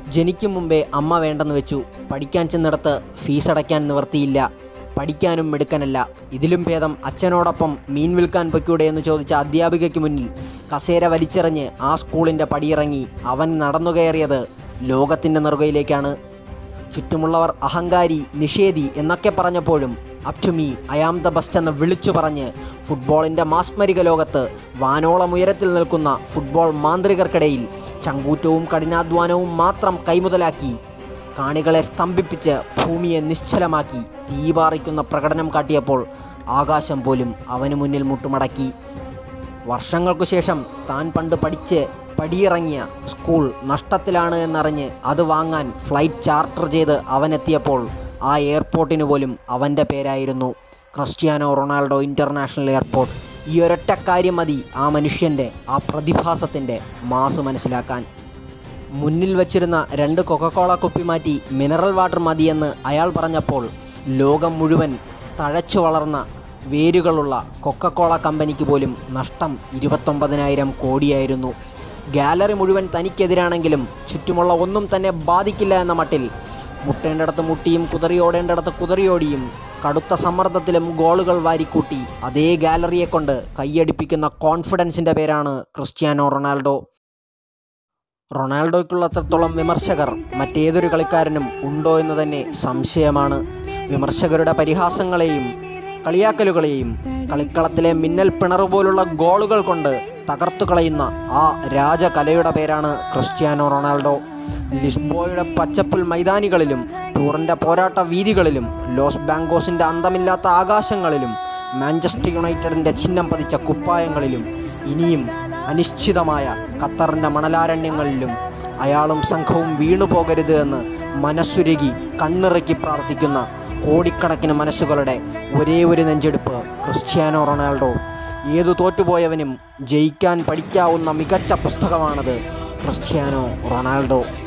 ജനിക്കും മുമ്പേ അമ്മ വേണ്ടെന്ന് വെച്ചു പഠിക്കാൻ ചെന്നിടത്ത് ഫീസ് അടയ്ക്കാൻ നിവർത്തിയില്ല പഠിക്കാനും മിടുക്കനല്ല ഇതിലും ഭേദം അച്ഛനോടൊപ്പം മീൻ വിൽക്കാൻ പൊയ്ക്കൂടെ എന്ന് ചോദിച്ച അധ്യാപികയ്ക്ക് മുന്നിൽ കസേര വലിച്ചെറിഞ്ഞ് ആ സ്കൂളിൻ്റെ പടിയിറങ്ങി അവൻ നടന്നു കയറിയത് ലോകത്തിൻ്റെ നെറുകയിലേക്കാണ് ചുറ്റുമുള്ളവർ അഹങ്കാരി നിഷേധി എന്നൊക്കെ പറഞ്ഞപ്പോഴും up to me I am the best എന്ന് വിളിച്ചു പറഞ്ഞ് ഫുട്ബോളിൻ്റെ മാസ്മരിക ലോകത്ത് വാനോളം ഉയരത്തിൽ നിൽക്കുന്ന ഫുട്ബോൾ മാന്ത്രികർക്കിടയിൽ ചങ്കൂറ്റവും കഠിനാധ്വാനവും മാത്രം കൈമുതലാക്കി കാണികളെ സ്തംഭിപ്പിച്ച് ഭൂമിയെ നിശ്ചലമാക്കി തീപാറിക്കുന്ന പ്രകടനം കാട്ടിയപ്പോൾ ആകാശം പോലും അവന് മുന്നിൽ മുട്ടുമടക്കി വർഷങ്ങൾക്കു ശേഷം താൻ പണ്ട് പഠിച്ച് പടിയിറങ്ങിയ സ്കൂൾ നഷ്ടത്തിലാണ് എന്നറിഞ്ഞ് അത് വാങ്ങാൻ ഫ്ലൈറ്റ് ചാർട്ടർ ചെയ്ത് അവനെത്തിയപ്പോൾ ആ എയർപോർട്ടിന് പോലും അവൻ്റെ പേരായിരുന്നു ക്രിസ്ത്യാനോ റൊണാൾഡോ ഇൻ്റർനാഷണൽ എയർപോർട്ട് ഈ ഒരൊറ്റ കാര്യം മതി ആ മനുഷ്യൻ്റെ ആ പ്രതിഭാസത്തിൻ്റെ മാസ് മനസ്സിലാക്കാൻ മുന്നിൽ വച്ചിരുന്ന രണ്ട് കൊക്കക്കോള കുപ്പി മാറ്റി മിനറൽ വാട്ടർ മതിയെന്ന് അയാൾ പറഞ്ഞപ്പോൾ ലോകം മുഴുവൻ തഴച്ചു വളർന്ന വേരുകളുള്ള കൊക്കക്കോള കമ്പനിക്ക് പോലും നഷ്ടം ഇരുപത്തൊമ്പതിനായിരം കോടിയായിരുന്നു ഗാലറി മുഴുവൻ തനിക്കെതിരാണെങ്കിലും ചുറ്റുമുള്ള ഒന്നും തന്നെ ബാധിക്കില്ല എന്ന മട്ടിൽ മുട്ടേണ്ടിടത്ത് മുട്ടിയും കുതറിയോടേണ്ടിടത്ത് കുതറിയോടിയും കടുത്ത സമ്മർദ്ദത്തിലും ഗോളുകൾ വാരിക്കൂട്ടി അതേ ഗാലറിയെ കൊണ്ട് കൈയടിപ്പിക്കുന്ന കോൺഫിഡൻസിൻ്റെ പേരാണ് ക്രിസ്ത്യാനോ റൊണാൾഡോ റൊണാൾഡോയ്ക്കുള്ളത്രത്തോളം വിമർശകർ മറ്റേതൊരു കളിക്കാരനും ഉണ്ടോ എന്ന് തന്നെ സംശയമാണ് വിമർശകരുടെ പരിഹാസങ്ങളെയും കളിയാക്കലുകളെയും കളിക്കളത്തിലെ മിന്നൽ പിണറ് പോലുള്ള ഗോളുകൾ കൊണ്ട് തകർത്തു കളയുന്ന ആ രാജകലയുടെ പേരാണ് ക്രിസ്ത്യാനോ റൊണാൾഡോ ലിസ്ബോയുടെ പച്ചപ്പുൽ മൈതാനികളിലും ടൂറിൻ്റെ പോരാട്ട വീതികളിലും ലോസ് ബാങ്കോസിൻ്റെ അന്തമില്ലാത്ത ആകാശങ്ങളിലും മാഞ്ചസ്റ്റർ യുണൈറ്റഡിൻ്റെ ചിഹ്നം പതിച്ച കുപ്പായങ്ങളിലും ഇനിയും അനിശ്ചിതമായ ഖത്തറിൻ്റെ മണലാരണ്യങ്ങളിലും അയാളും സംഘവും വീണു പോകരുത് എന്ന് മനസ്സുരുകി കണ്ണിറക്കി പ്രാർത്ഥിക്കുന്ന കോടിക്കണക്കിന് മനസ്സുകളുടെ ഒരേ ഒരു നെഞ്ചെടുപ്പ് ക്രിസ്ത്യാനോ റൊണാൾഡോ ഏതു തോറ്റുപോയവനും ജയിക്കാൻ പഠിക്കാവുന്ന മികച്ച പുസ്തകമാണത് ക്രിസ്ത്യാനോ റൊണാൾഡോ